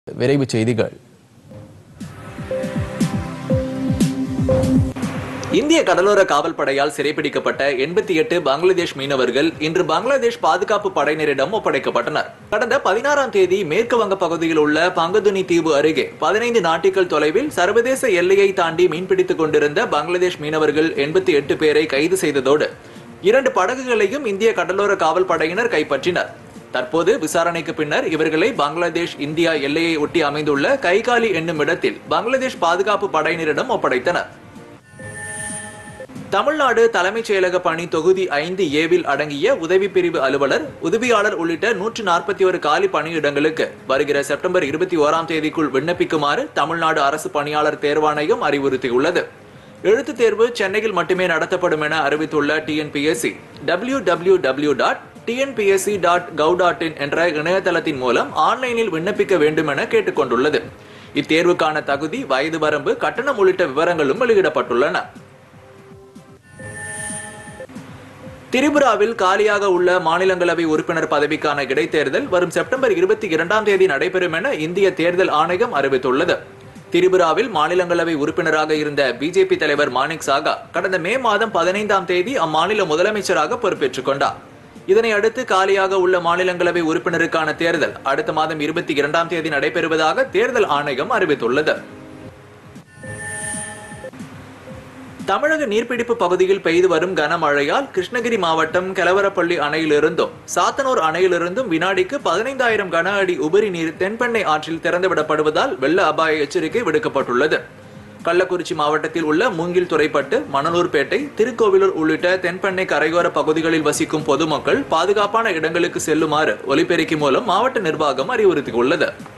விரைவுச் செய்திகள் இந்திய கடலோர காவல் படையால் சிறைப்பிடிக்கப்பட்ட எண்பத்தி எட்டு பங்களாதேஷ் மீனவர்கள் இன்று பங்களாதேஷ் பாதுகாப்பு படையினரிடம் ஒப்படைக்கப்பட்டனர் கடந்த பதினாறாம் தேதி மேற்கு வங்க பகுதியில் உள்ள பங்கதுனி தீவு அருகே பதினைந்து நாட்டிகள் தொலைவில் சர்வதேச எல்லையை தாண்டி மீன்பிடித்துக் கொண்டிருந்த பங்களாதேஷ் மீனவர்கள் எண்பத்தி எட்டு பேரை கைது செய்ததோடு இரண்டு படகுகளையும் இந்திய கடலோர காவல் படையினர் கைப்பற்றினர் தற்போது விசாரணைக்கு பின்னர் இவர்களை பங்களாதேஷ் இந்தியா எல்லையை ஒட்டி அமைந்துள்ள கைகாலி என்னும் இடத்தில் பங்களாதேஷ் பாதுகாப்பு படையினரிடம் ஒப்படைத்தனர் தமிழ்நாடு தலைமைச் செயலக பணி தொகுதி ஐந்து ஏவில் அடங்கிய உதவி பிரிவு அலுவலர் உதவியாளர் உள்ளிட்ட நூற்று நாற்பத்தி ஒரு காலி பணியிடங்களுக்கு வருகிற செப்டம்பர் இருபத்தி ஓராம் தேதிக்குள் விண்ணப்பிக்குமாறு தமிழ்நாடு அரசு பணியாளர் தேர்வாணையம் அறிவுறுத்தியுள்ளது எழுத்துத் தேர்வு சென்னையில் மட்டுமே நடத்தப்படும் என அறிவித்துள்ள TNPSC W W W dot TNPSC dot gov dot in என்ற இணையதளத்தின் மூலம் ஆன்லைனில் விண்ணப்பிக்க வேண்டும் என கேட்டுக்கொண்டுள்ளது இத்தேர்வுக்கான தகுதி வயது வரம்பு கட்டணம் உள்ளிட்ட விவரங்களும் வெளியிடப்பட்டுள்ளன திரிபுராவில் காலியாக உள்ள மாநிலங்களவை உறுப்பினர் பதவிக்கான இடைத்தேர்தல் வரும் செப்டம்பர் இருபத்தி இரண்டாம் தேதி நடைபெறும் என இந்திய தேர்தல் ஆணையம் அறிவித்துள்ளது திரிபுராவில் மாநிலங்களவை உறுப்பினராக இருந்த பிஜேபி தலைவர் மாணிக் சாகா கடந்த மே மாதம் பதினைந்தாம் தேதி அம்மாநில முதலமைச்சராக பொறுப்பேற்றுக் கொண்டார் இதனை அடுத்து காலியாக உள்ள மாநிலங்களவை உறுப்பினருக்கான தேர்தல் அடுத்த மாதம் இருபத்தி இரண்டாம் தேதி நடைபெறுவதாக தேர்தல் ஆணையம் அறிவித்துள்ளது தமிழக நீர்பிடிப்பு பகுதியில் பெய்து வரும் கனமழையால் கிருஷ்ணகிரி மாவட்டம் கெலவரப்பள்ளி அணையிலிருந்தும் சாத்தனூர் அணையிலிருந்தும் வினாடிக்கு பதினைந்தாயிரம் கன அடி உபரி நீர் தென்பெண்ணை ஆற்றில் திறந்துவிடப்படுவதால் வெள்ள அபாய எச்சரிக்கை விடுக்கப்பட்டுள்ளது கள்ளக்குறிச்சி மாவட்டத்தில் உள்ள மூங்கில் துறைப்பட்டு மணலூர்பேட்டை திருக்கோவிலூர் உள்ளிட்ட தென்பெண்ணை கரையோர பகுதிகளில் வசிக்கும் பொதுமக்கள் பாதுகாப்பான இடங்களுக்கு செல்லுமாறு ஒலிபெருக்கி மூலம் மாவட்ட நிர்வாகம் அறிவுறுத்தியுள்ளது